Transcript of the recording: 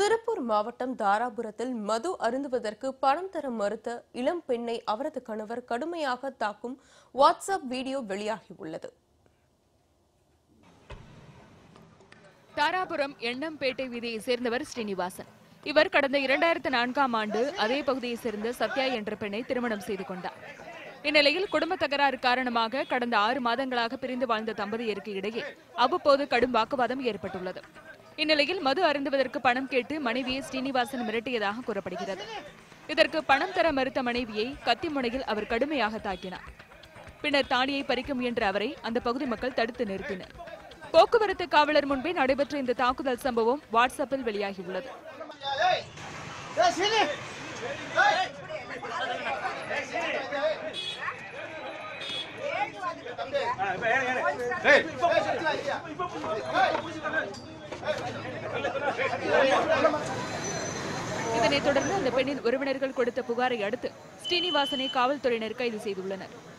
திருப்பூர் மாவட்டம் தாராபுரத்தில் மது அருந்துவதற்கு பணம் தர மறுத்த இளம் பெண்ணை அவரது கணவர் கடுமையாக தாக்கும் வாட்ஸ்அப் வீடியோ வெளியாகியுள்ளது தாராபுரம் எண்ணம்பேட்டை வீதியை சேர்ந்தவர் ஸ்ரீனிவாசன் இவர் கடந்த இரண்டாயிரத்து நான்காம் ஆண்டு அதே பகுதியைச் சேர்ந்த சத்யா என்ற பெண்ணை திருமணம் செய்து கொண்டார் இந்நிலையில் குடும்ப தகராறு காரணமாக கடந்த ஆறு மாதங்களாக பிரிந்து வாழ்ந்த தம்பதியருக்கு இடையே அவ்வப்போது கடும் வாக்குவாதம் ஏற்பட்டுள்ளது இந்நிலையில் மது அருந்துவதற்கு பணம் கேட்டு மனைவியை ஸ்ரீனிவாசன் மிரட்டியதாக கூறப்படுகிறது இதற்கு பணம் தர மறுத்த மனைவியை கத்தி முனையில் அவர் கடுமையாக தாக்கினார் பின்னர் தாலியை பறிக்க முயன்ற அவரை அந்த பகுதி மக்கள் தடுத்து நிறுத்தினர் போக்குவரத்து காவலர் முன்பே நடைபெற்ற இந்த தாக்குதல் சம்பவம் வாட்ஸ்அப்பில் வெளியாகியுள்ளது இதனைத் தொடர்ந்து அந்த பெண்ணின் உறவினர்கள் கொடுத்த புகாரை அடுத்து ஸ்ரீனிவாசனை காவல்துறையினர் கைது செய்துள்ளனர்